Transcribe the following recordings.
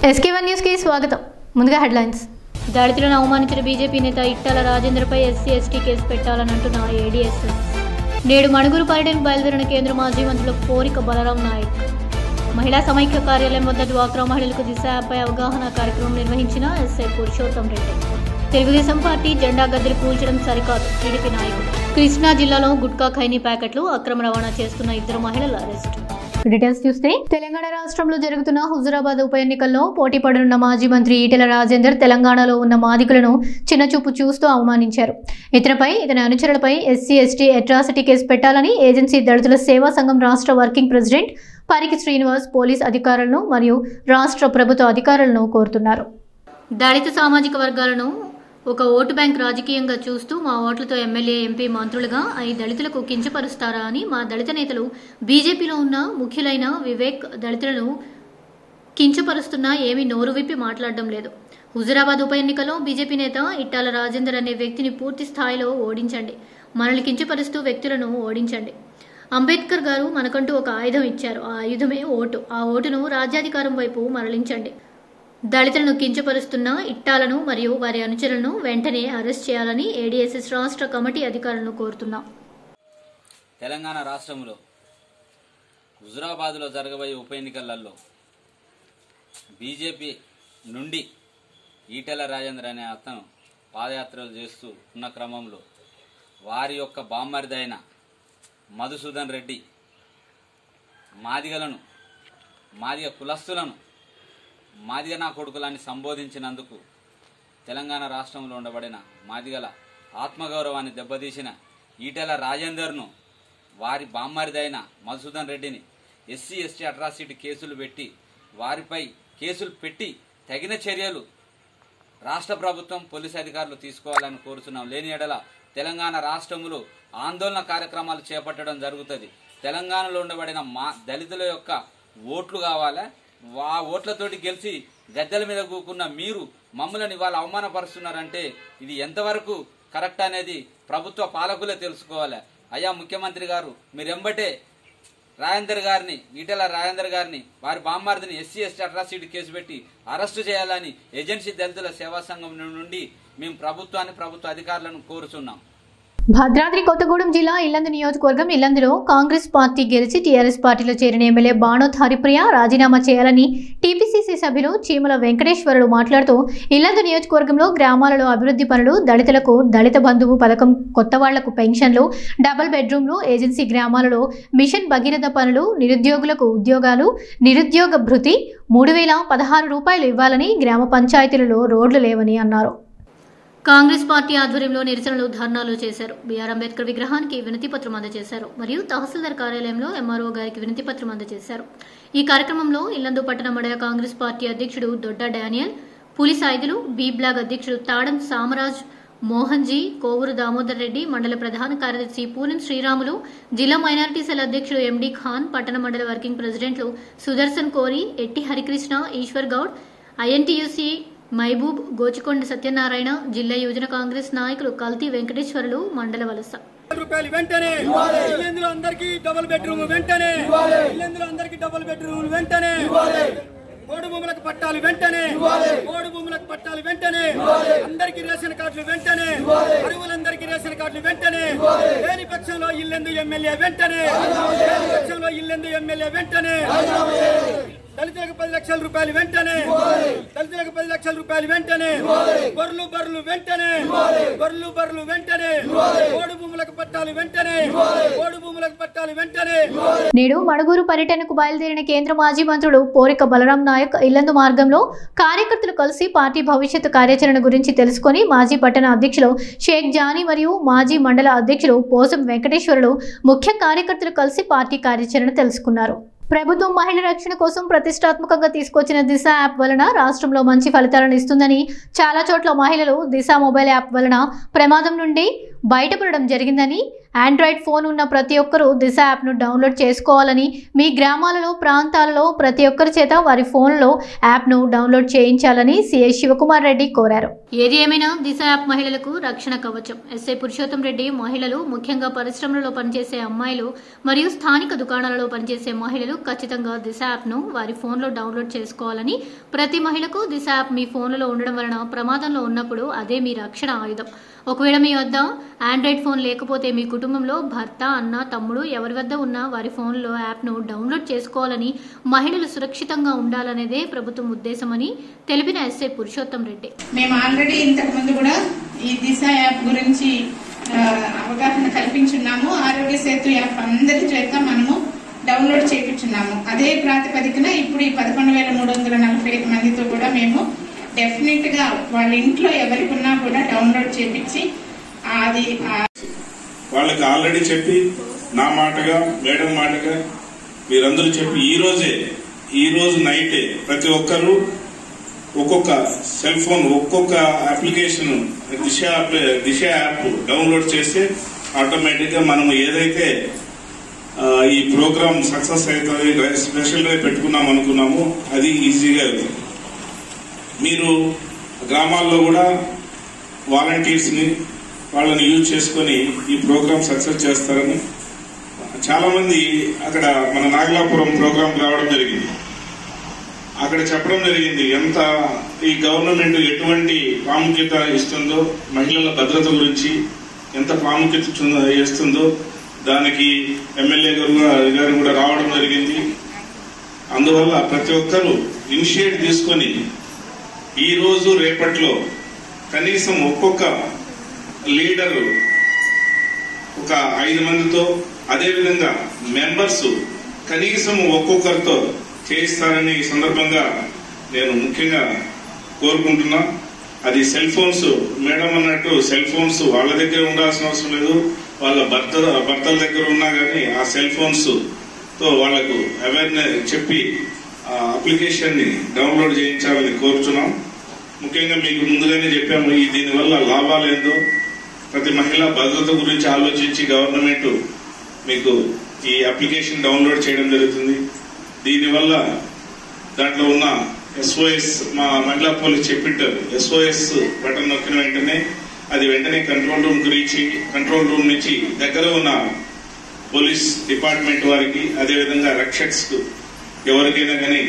SK one న్యూస్కి స్వాగతం ముందుగా హెడ్లైన్స్ దళితులను అవమానించిన బీజేపీ నేత ఇట్టాల రాజేంద్రపై ఎస్సీ ఎస్టీ కేసు పెట్టాలనంటున్న ఏడీఎస్ఎస్ నేడు మణుగురు పర్యటనకు బయలుదేరిన కేంద్ర మాజీ మంత్రుల కోరిక బలరాం నాయక్ మహిళా సమైక్య కార్యాలయం వద్ద డ్వాక్రా మహిళలకు దిశ యాప్పై అవగాహన కార్యక్రమం నిర్వహించిన ఎస్ఐ పురుషోత్తం రెడ్డి తెలుగుదేశం పార్టీ జెండా గద్దెలు కూల్చడం సరికాదు టీడీపీ నాయకుడు కృష్ణా జిల్లాలో గుట్కా ఖైనీ ప్యాకెట్లు అక్రమ రవాణా చేస్తున్న ఇద్దరు మహిళల అరెస్ట్ డీటెయిల్స్ చూస్తే తెలంగాణ రాష్ట్రంలో జరుగుతున్న హుజురాబాద్ ఉప ఎన్నికల్లో పోటీ పడనున్న మాజీ మంత్రి ఈటెల రాజేందర్ తెలంగాణలో ఉన్న మాదికులను చిన్నచూపు చూస్తూ అవమానించారు ఇతనిపై ఇతని అనుచరులపై ఎస్సీ ఎస్టీ అట్రాసిటీ కేసు పెట్టాలని ఏజెన్సీ దళితుల సేవా సంఘం రాష్ట్ర working president Pariki Srinivas police అధికారులను మరియు రాష్ట్ర ప్రభుత్వ అధికారులను కోరుతున్నారు దళిత సామాజిక వర్గాలను ఒక ఓటు బ్యాంక్ రాజకీయంగా చూస్తూ మా ఓట్లతో ఎమ్మెల్యే ఎంపీ మంత్రులుగా ఈ దళితులకు కించపరుస్తారా అని మా దళిత నేతలు బీజేపీలో ఉన్న ముఖ్యులైన వివేక్ దళితులను కించపరుస్తున్నా ఏమీ నోరు విప్పి మాట్లాడడం లేదు హుజురాబాద్ ఉప ఎన్నికలో బీజేపీ నేత ఇట్టాల రాజేందర్ అనే వ్యక్తిని పూర్తి స్థాయిలో ఓడించండి మనల్ని కించపరుస్తూ వ్యక్తులను ఓడించండి అంబేద్కర్ గారు మనకంటూ ఒక ఆయుధం ఇచ్చారు ఆ ఆయుధమే ఓటు ఆ ఓటును రాజ్యాధికారం వైపు మరలించండి దళితులను కించపరుస్తున్న ఇట్టాలను మరియు వారి అనుచరులను వెంటనే అరెస్ట్ చేయాలని ఏడీఎస్ఎస్ రాష్ట్ర కమిటీ అధికారులను కోరుతున్నాం తెలంగాణ రాష్ట్రంలో హుజురాబాద్లో జరగబోయే ఉప ఎన్నికలలో బీజేపీ నుండి ఈటెల రాజేంద్ర అనే అతను పాదయాత్రలు చేస్తూ ఉన్న క్రమంలో వారి యొక్క బామ్మరిదైన మధుసూదన్ రెడ్డి మాదిగలను మాదిగ కులస్తులను మాదిగ నా కొడుకులని సంబోధించినందుకు తెలంగాణ రాష్ట్రంలో ఉండబడిన మాదిగల ఆత్మగౌరవాన్ని దెబ్బతీసిన ఈటెల రాజేందర్ను వారి బామ్మరిదైన మధుసూదన్ రెడ్డిని ఎస్సీ ఎస్టీ అట్రాసిటీ కేసులు పెట్టి వారిపై కేసులు పెట్టి తగిన చర్యలు రాష్ట్ర ప్రభుత్వం పోలీస్ అధికారులు తీసుకోవాలని కోరుతున్నాం లేని ఎడల తెలంగాణ రాష్ట్రంలో ఆందోళన కార్యక్రమాలు చేపట్టడం జరుగుతుంది తెలంగాణలో ఉండబడిన మా దళితుల యొక్క ఓట్లు కావాలా ఆ ఓట్లతోటి గెలిచి గద్దెల మీద కూకున్న మీరు మమ్మల్ని ఇవాళ అవమానపరుస్తున్నారంటే ఇది ఎంతవరకు కరెక్ట్ అనేది ప్రభుత్వ పాలకులే తెలుసుకోవాలి అయ్యా ముఖ్యమంత్రి గారు మీరెంబటే రాజేందర్ గారిని ఈటెల రాజేందర్ గారిని వారి బామ్మార్దిని ఎస్సీ ఎస్టీ అట్రాసిటీ కేసు పెట్టి అరెస్టు చేయాలని ఏజెన్సీ దళితుల సేవా సంఘం నుండి మేము ప్రభుత్వాన్ని ప్రభుత్వ అధికారులను కోరుచున్నాం భద్రాద్రి కొత్తగూడెం జిల్లా ఇల్లందు నియోజకవర్గం ఇల్లందులో కాంగ్రెస్ పార్టీ గెలిచి టీఆర్ఎస్ పార్టీలో చేరిన ఎమ్మెల్యే బాణోత్ హరిప్రియ రాజీనామా చేయాలని టీపీసీసీ సభ్యులు చీమల వెంకటేశ్వరులు మాట్లాడుతూ ఇల్లందు నియోజకవర్గంలో గ్రామాలలో అభివృద్ధి పనులు దళితులకు దళిత బంధువు పథకం కొత్త వాళ్లకు పెన్షన్లు డబుల్ బెడ్రూమ్లు ఏజెన్సీ గ్రామాలలో మిషన్ భగీరథ పనులు నిరుద్యోగులకు ఉద్యోగాలు నిరుద్యోగ భృతి మూడు వేల పదహారు రూపాయలు ఇవ్వాలని గ్రామ పంచాయతీలలో రోడ్లు లేవని అన్నారు కాంగ్రెస్ పార్టీ ఆధ్వర్యంలో నిరసనలు ధర్నాలు చేశారు బీఆర్ అంబేద్కర్ విగ్రహానికి వినతి పత్రం అందజేశారు మరియు తహసీల్దార్ కార్యాలయంలో ఎంఆర్ఓ గారికి వినతి పత్రం అందజేశారు ఈ కార్యక్రమంలో ఇల్లందు పట్టణ మండల కాంగ్రెస్ పార్టీ అధ్యక్షుడు దొడ్డ డానియల్ పులి సాయిదులు బి బ్లాగ్ అధ్యక్షుడు తాడం సామరాజ్ మోహన్ జీ కోవూరు దామోదర్ రెడ్డి మండల ప్రధాన కార్యదర్శి పూనెం శ్రీరాములు జిల్లా మైనారిటీ సెల్ అధ్యక్షుడు ఎండి ఖాన్ పట్టణ మండల వర్కింగ్ ప్రెసిడెంట్లు సుదర్శన్ కోరి ఎట్టి హరికృష్ణ ఈశ్వర్ గౌడ్ ఐఎన్టీయూసీ మహబూబ్ గోచికొండ సత్యనారాయణ జిల్లా యువజన కాంగ్రెస్ నాయకులు కల్తీ వెంకటేశ్వరులు మండల వలస రూపాయలు వెంటనే ఇల్లందులో అందరికి డబుల్ బెడ్రూమ్ వెంటనే ఇల్లందులో అందరికి డబుల్ బెడ్రూమ్ వెంటనే కోడి భూములకు పట్టాలు వెంటనే కోడి భూములకు పట్టాలు వెంటనే అందరికి రేషన్ కార్డులు వెంటనే అరువులందరికీ రేషన్ కార్డులు వెంటనే లేని పక్షంలో ఇల్లెందు ఎమ్మెల్యే వెంటనే లేని పక్షంలో ఇల్లెందు ఎమ్మెల్యే వెంటనే దళితులకు పది లక్షల రూపాయలు వెంటనే దళితులకు పది లక్షల రూపాయలు వెంటనే బర్లు బర్లు వెంటనే బర్లు బర్లు వెంటనే కోడి భూములకు పట్టాలు వెంటనే కోడి భూములకు పట్టాలు వెంటనే నేడు మణుగూరు పర్యటనకు బయలుదేరిన కేంద్ర మాజీ మంత్రుడు పోరిక బలరాం నాయక్ ఇల్లందు మార్గంలో కార్యకర్తలు కలిసి పార్టీ భవిష్యత్తు కార్యాచరణ గురించి తెలుసుకొని మాజీ పట్టణ అధ్యక్షులు షేక్ జానీ మరియు మాజీ మండల అధ్యక్షులు పోసం వెంకటేశ్వరులు ముఖ్య కార్యకర్తలు కలిసి పార్టీ కార్యాచరణ తెలుసుకున్నారు ప్రభుత్వం మహిళల రక్షణ కోసం ప్రతిష్టాత్మకంగా తీసుకొచ్చిన దిశ యాప్ వలన రాష్ట్రంలో మంచి ఫలితాలను ఇస్తుందని చాలా చోట్ల మహిళలు దిశ మొబైల్ యాప్ వలన ప్రమాదం నుండి బయటపడడం జరిగిందని ఆండ్రాయిడ్ ఫోన్ ఉన్న ప్రతి ఒక్కరూ దిశ యాప్ను డౌన్లోడ్ చేసుకోవాలని మీ గ్రామాలలో ప్రాంతాలలో ప్రతి ఒక్కరి చేత వారి ఫోన్లో యాప్ను డౌన్లోడ్ చేయించాలని సిఐ శివకుమార్ రెడ్డి కోరారు ఏది ఏమైనా దిశ యాప్ మహిళలకు రక్షణ కవచం ఎస్ఐ పురుషోత్తం రెడ్డి మహిళలు ముఖ్యంగా పరిశ్రమలలో పనిచేసే అమ్మాయిలు మరియు స్థానిక దుకాణాలలో పనిచేసే మహిళలు ఖచ్చితంగా దిశ యాప్ను వారి ఫోన్లో డౌన్లోడ్ చేసుకోవాలని ప్రతి మహిళకు దిశ యాప్ మీ ఫోన్లో ఉండడం వలన ప్రమాదంలో ఉన్నప్పుడు అదే మీ రక్షణ ఆయుధం ఒకవేళ మీ వద్ద ఆండ్రాయిడ్ ఫోన్ లేకపోతే మీ కుటుంబంలో భర్త అన్న తమ్ముడు ఎవరి వద్ద ఉన్నా వారి ఫోన్లో యాప్ను డౌన్లోడ్ చేసుకోవాలని మహిళలు సురక్షితంగా ఉండాలనేదే ప్రభుత్వం ఉద్దేశమని తెలిపిన ఎస్ఐ పురుషోత్తం రెడ్డి మేము ఆల్రెడీ ఇంతకు ముందు కూడా ఈ దిశ యాప్ గురించి ఆ, అవగాహన కల్పించున్నాము ఆరోగ్య సేతు యాప్ అందరి చేత మనము డౌన్లోడ్ చేయించున్నాము అదే ప్రాతిపదికన ఇప్పుడు ఈ పదకొండు వేల మూడు వందల నలభై ఐదు మందితో కూడా మేము డెఫినెట్ గా వాళ్ళ ఇంట్లో ఎవరికి ఉన్నా కూడా డౌన్లోడ్ చేపించి అది ఆ వాళ్ళకి ఆల్రెడీ చెప్పి నా మాటగా మేడం మాటగా మీరందరూ చెప్పి ఈ రోజే ఈ రోజు నైటే ప్రతి ఒక్కరు ఒక్కొక్క సెల్ ఫోన్ ఒక్కొక్క application Disha app Disha app download చేస్తే ఆటోమేటిక్ గా మనం ఏదైతే ఆ, ఈ ప్రోగ్రామ్ సక్సెస్ అవుతుంది స్పెషల్ గా పెట్టుకున్నాం అనుకున్నాము అది ఈజీగా అవుతుంది మీరు గ్రామాల్లో కూడా వాలంటీర్స్ ని వాళ్ళని యూజ్ చేసుకొని ఈ ప్రోగ్రామ్ సక్సెస్ చేస్తారని చాలా మంది అక్కడ మన నాగలాపురం ప్రోగ్రామ్ రావడం జరిగింది అక్కడ చెప్పడం జరిగింది ఎంత ఈ గవర్నమెంట్ ఎటువంటి ప్రాముఖ్యత ఇస్తుందో మహిళల భద్రత గురించి ఎంత ప్రాముఖ్యత ఇస్తుందో- ఇస్తుందో దానికి ఎమ్మెల్యే గారు కూడా- గారు కూడా రావడం జరిగింది అందువల్ల ప్రతి ఒక్కరూ ఇనిషియేట్ తీసుకొని ఈ రోజు రేపట్లో కనీసం ఒక్కొక్క లీడరు ఒక ఐదు మందితో అదేవిధంగా మెంబర్స్ కనీసం ఒక్కొక్కరితో చేయిస్తారని ఈ సందర్భంగా నేను ముఖ్యంగా కోరుకుంటున్నా అది సెల్ ఫోన్స్ మేడం అన్నట్టు సెల్ ఫోన్స్ వాళ్ళ దగ్గర ఉండాల్సిన అవసరం లేదు వాళ్ళ భర్త భర్తల దగ్గర ఉన్నా కానీ ఆ సెల్ ఫోన్స్ తో వాళ్లకు అవేర్నెస్ చెప్పి ఆ అప్లికేషన్ ని డౌన్లోడ్ చేయించాలని కోరుచున్నాం ముఖ్యంగా మీకు ముందుగానే చెప్పాము ఈ దీనివల్ల లాభాలు ఏందో ప్రతి మహిళ భద్రత గురించి ఆలోచించి గవర్నమెంట్ మీకు ఈ అప్లికేషన్ డౌన్లోడ్ చేయడం జరుగుతుంది దీనివల్ల దాంట్లో ఉన్న ఎస్ఓఎస్ మా మహిళా పోలీస్ చెప్పింటారు ఎస్ఓఎస్ బటన్ నొక్కిన వెంటనే అది వెంటనే కంట్రోల్ రూమ్ కు రీచ్ అయ్యి, కంట్రోల్ రూమ్ నుంచి దగ్గర ఉన్న పోలీస్ డిపార్ట్మెంట్ వారికి అదేవిధంగా రక్షక్స్ కు ఎవరికైనా కానీ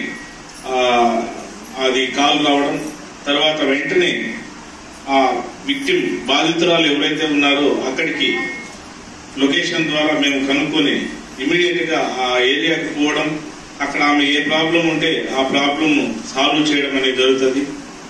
అది కాల్ రావడం తర్వాత వెంటనే ఆ విక్టిమ్ బాధితురాలు ఎవరైతే ఉన్నారో అక్కడికి లొకేషన్ ద్వారా మేము కనుక్కొని ఇమీడియట్ గా ఆ ఏరియాకి పోవడం అక్కడ ఆమె ఏ ప్రాబ్లం ఉంటే ఆ ప్రాబ్లం సాల్వ్ చేయడం అనేది జరుగుతుంది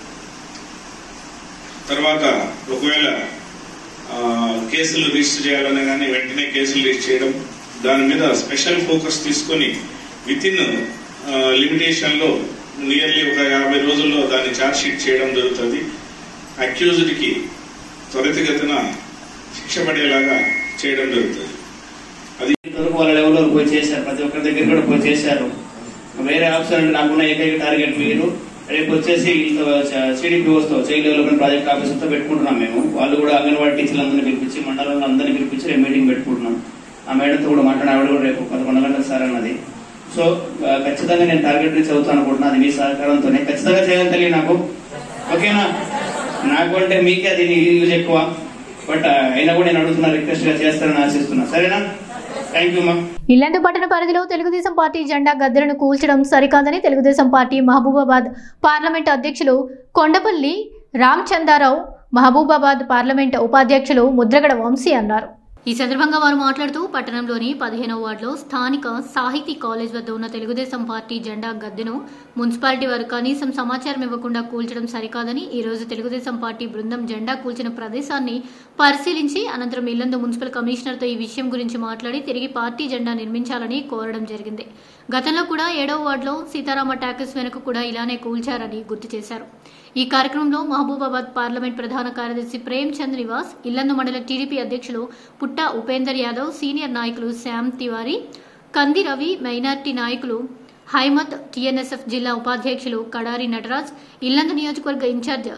తర్వాత ఒకవేళ ఆ, కేసులు రిజిస్టర్ చేయాలన్నా కానీ వెంటనే కేసులు రిజిస్టర్ చేయడం దాని మీద స్పెషల్ ఫోకస్ తీసుకొని విత్ ఇన్ లిమిటేషన్ లో నియర్లీ ఒక యాభై రోజుల్లో దాన్ని ఛార్జ్ షీట్ చేయడం జరుగుతుంది అక్యూజ్డ్ కి త్వరితగతిన శిక్ష పడేలాగా చేయడం జరుగుతుంది ఇంతవరకు వాళ్ళ లెవెల్లో పోయి చేశారు ప్రతి ఒక్కరి దగ్గర కూడా పోయి చేశారు వేరే ఆప్షన్ అంటే నాకున్న ఏకైక టార్గెట్ మీరు రేపు వచ్చేసి సిడిపిఓస్తో చైల్డ్ డెవలప్మెంట్ ప్రాజెక్ట్ ఆఫీసర్తో పెట్టుకుంటున్నాం మేము వాళ్ళు కూడా అంగన్వాడీ టీచర్లు అందరినీ పిలిపించి మండలంలో అందరినీ పిలిపించి రేపు మీటింగ్ పెట్టుకుంటున్నాం ఆ మేడంతో కూడా మాట్లాడి ఆవిడ కూడా రేపు పదకొండు గంటలకు సార్ అన్నది సో ఆ, ఖచ్చితంగా నేను టార్గెట్ రీచ్ అవుతాను అనుకుంటున్నాను అది మీ సహకారంతోనే ఖచ్చితంగా చేయాలి తెలియ నాకు ఓకేనా నాకు అంటే మీకే అది యూజ్ ఎక్కువ బట్ అయినా కూడా నేను అడుగుతున్నా రిక్వెస్ట్ గా చేస్తారని ఆశిస్తున్నా సరేనా థ్యాంక్ యూ మా ఇల్లందు పట్టణ పరిధిలో తెలుగుదేశం పార్టీ జెండా గద్దెలను కూల్చడం సరికాదని తెలుగుదేశం పార్టీ మహబూబాబాద్ పార్లమెంట్ అధ్యక్షులు కొండపల్లి రామచందారావు మహబూబాబాద్ పార్లమెంట్ ఉపాధ్యక్షులు ముద్రగడ వంశీ అన్నారు ఈ సందర్భంగా వారు మాట్లాడుతూ పట్టణంలోని పదిహేనవ వార్డులో స్థానిక సాహితీ కాలేజ్ వద్ద ఉన్న తెలుగుదేశం పార్టీ జెండా గద్దెను మున్సిపాలిటీ వారు కనీసం సమాచారం ఇవ్వకుండా కూల్చడం సరికాదని ఈ రోజు తెలుగుదేశం పార్టీ బృందం జెండా కూల్చిన ప్రదేశాన్ని పరిశీలించి అనంతరం ఇల్లందు మున్సిపల్ కమిషనర్తో ఈ విషయం గురించి మాట్లాడి తిరిగి పార్టీ జెండా నిర్మించాలని కోరడం జరిగింది గతంలో కూడా ఏడవ వార్డులో సీతారామ టాకీస్ వెనుక కూడా ఇలానే కూల్చారని గుర్తు చేశారు ఈ కార్యక్రమంలో మహబూబాబాద్ పార్లమెంట్ ప్రధాన కార్యదర్శి ప్రేమ్ చంద్ నివాస్ ఇల్లందు మండల టీడీపీ అధ్యక్షులు పుట్ట ఉపేందర్ యాదవ్ సీనియర్ నాయకులు శ్యామ్ తివారీ కంది రవి మైనార్టీ నాయకులు హైమత్ టీఎన్ఎస్ఎఫ్ జిల్లా ఉపాధ్యక్షులు కడారి నటరాజ్ ఇల్లందు నియోజకవర్గ ఇన్ఛార్జ్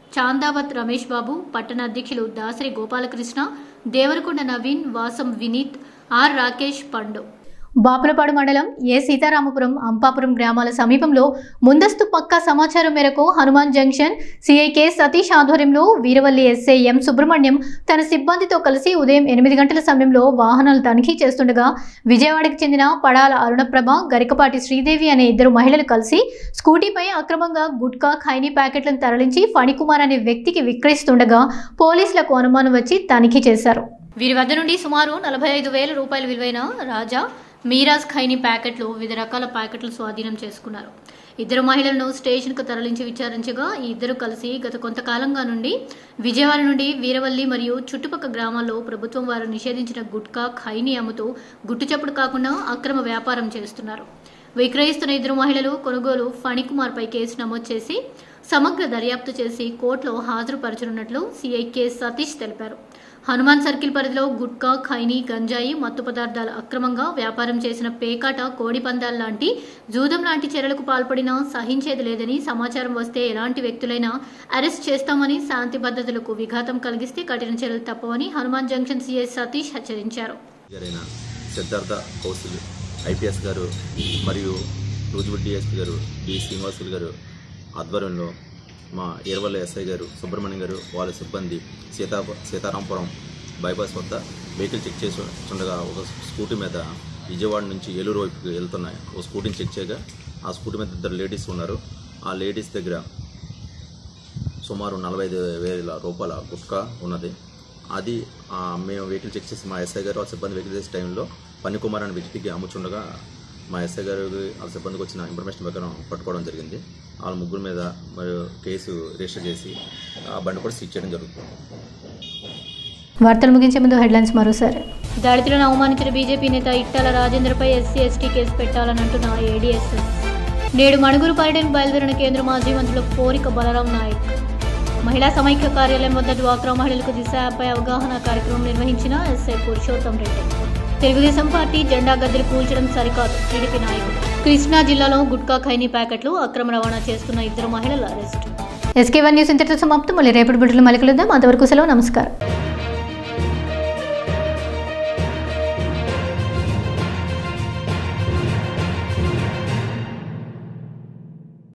చాందావత్ రమేష్ బాబు పట్టణ అధ్యక్షులు దాసరి గోపాలకృష్ణ దేవరకొండ నవీన్ వాసం వినీత్ ఆర్ రాకేష్ పండు బాపులపాడు మండలం ఏ సీతారామపురం అంపాపురం గ్రామాల సమీపంలో ముందస్తు పక్కా సమాచారం మేరకు హనుమాన్ జంక్షన్ సిఐకే సతీష్ ఆధ్వర్యంలో వీరవల్లి ఎస్ఐ ఎం సుబ్రహ్మణ్యం తన సిబ్బందితో కలిసి ఉదయం ఎనిమిది గంటల సమయంలో వాహనాలు తనిఖీ చేస్తుండగా విజయవాడకు చెందిన పడాల అరుణప్రభ గరికపాటి శ్రీదేవి అనే ఇద్దరు మహిళలు కలిసి స్కూటీపై అక్రమంగా గుట్కా ఖైనీ ప్యాకెట్లను తరలించి ఫణికుమార్ అనే వ్యక్తికి విక్రయిస్తుండగా పోలీసులకు అనుమానం వచ్చి తనిఖీ చేశారు వీరి వద్ద నుండి సుమారు నలభై ఐదు వేల రూపాయల విలువైన రాజా మీరాజ్ ఖైనీ ప్యాకెట్లు వివిధ రకాల ప్యాకెట్లు స్వాధీనం చేసుకున్నారు ఇద్దరు మహిళలను స్టేషన్కు తరలించి విచారించగా ఈ ఇద్దరు కలిసి గత కొంతకాలంగా నుండి విజయవాడ నుండి వీరవల్లి మరియు చుట్టుపక్కల గ్రామాల్లో ప్రభుత్వం వారు నిషేధించిన గుట్కా ఖైనీ అమ్ముతూ గుట్టుచప్పుడు కాకుండా అక్రమ వ్యాపారం చేస్తున్నారు విక్రయిస్తున్న ఇద్దరు మహిళలు కొనుగోలు ఫణికుమార్పై కేసు నమోదు చేసి సమగ్ర దర్యాప్తు చేసి కోర్టులో హాజరుపరచనున్నట్లు సిఐ కె సతీష్ తెలిపారు హనుమాన్ సర్కిల్ పరిధిలో గుట్కా ఖైనీ గంజాయి మత్తు పదార్థాలు అక్రమంగా వ్యాపారం చేసిన పేకాట కోడి పందాలు లాంటి జూదం లాంటి చర్యలకు పాల్పడినా సహించేది లేదని సమాచారం వస్తే ఎలాంటి వ్యక్తులైనా అరెస్ట్ చేస్తామని శాంతి భద్రతలకు విఘాతం కలిగిస్తే కఠిన చర్యలు తప్పవని హనుమాన్ జంక్షన్ సీఐ సతీష్ హెచ్చరించారు గారైన సిద్ధార్థ కౌశల్ ఐపీఎస్ గారు మరియు రూజువుడ్ డిఎస్పీ గారు డి శ్రీనివాసులు గారు ఆధ్వర్యంలో మా ఏర్వల్ల ఎస్ఐ గారు సుబ్రహ్మణ్యం గారు వాళ్ళ సిబ్బంది సీతా సీతారాంపురం బైపాస్ వద్ద వెహికల్ చెక్ చేసి ఉండగా ఒక స్కూటీ మీద విజయవాడ నుంచి ఏలూరు వైపుకి వెళ్తున్నాయి ఒక స్కూటీని చెక్ చేయగా ఆ స్కూటీ మీద ఇద్దరు లేడీస్ ఉన్నారు ఆ లేడీస్ దగ్గర సుమారు నలభై ఐదు వేల రూపాయల గుట్కా ఉన్నది అది ఆ, మేము వెహికల్ చెక్ చేసి మా ఎస్ఐ గారు ఆ సిబ్బంది వెహికల్ చేసే టైంలో పన్నికుమార్ అనే వ్యక్తికి అమ్ముచుండగా మా ఎస్ఐ గారు ఆ సిబ్బందికి వచ్చిన ఇన్ఫర్మేషన్ ప్రకారం పట్టుకోవడం జరిగింది వాళ్ళ ముగ్గురు మీద మరియు కేసు రిజిస్టర్ చేసి ఆ బండి కూడా సీజ్ చేయడం జరుగుతుంది వార్తలు ముగించే ముందు హెడ్లైన్స్ మరోసారి దళితులను అవమానించిన బీజేపీ నేత ఇట్టాల రాజేంద్రపై ఎస్సీ ఎస్టీ కేసు పెట్టాలని అంటున్న ఏడీఎస్ఎస్ నేడు మణుగురు పర్యటన బయలుదేరిన కేంద్ర మాజీ మంత్రుల కోరిక బలరాం నాయక్ మహిళా సమైక్య కార్యాలయం వద్ద డ్వాక్రా మహిళలకు దిశ యాప్పై అవగాహన కార్యక్రమం నిర్వహించిన ఎస్ఐ పురుషోత్తం రెడ్డి తెలుగుదేశం పార్టీ జెండా గద్దెలు కూల్చడం సరికాదు టీడీపీ నాయకులు కృష్ణా జిల్లాలో గుట్కా ఖైనీ ప్యాకెట్లు అక్రమ రవాణా చేస్తున్న ఇద్దరు మహిళలు అరెస్టు ఎస్కే వన్ న్యూస్ ఇంతటితో సమాప్తం మళ్ళీ రేపటి బిడ్డలు మళ్ళీ కలుద్దాం అంతవరకు సెలవు నమస్కారం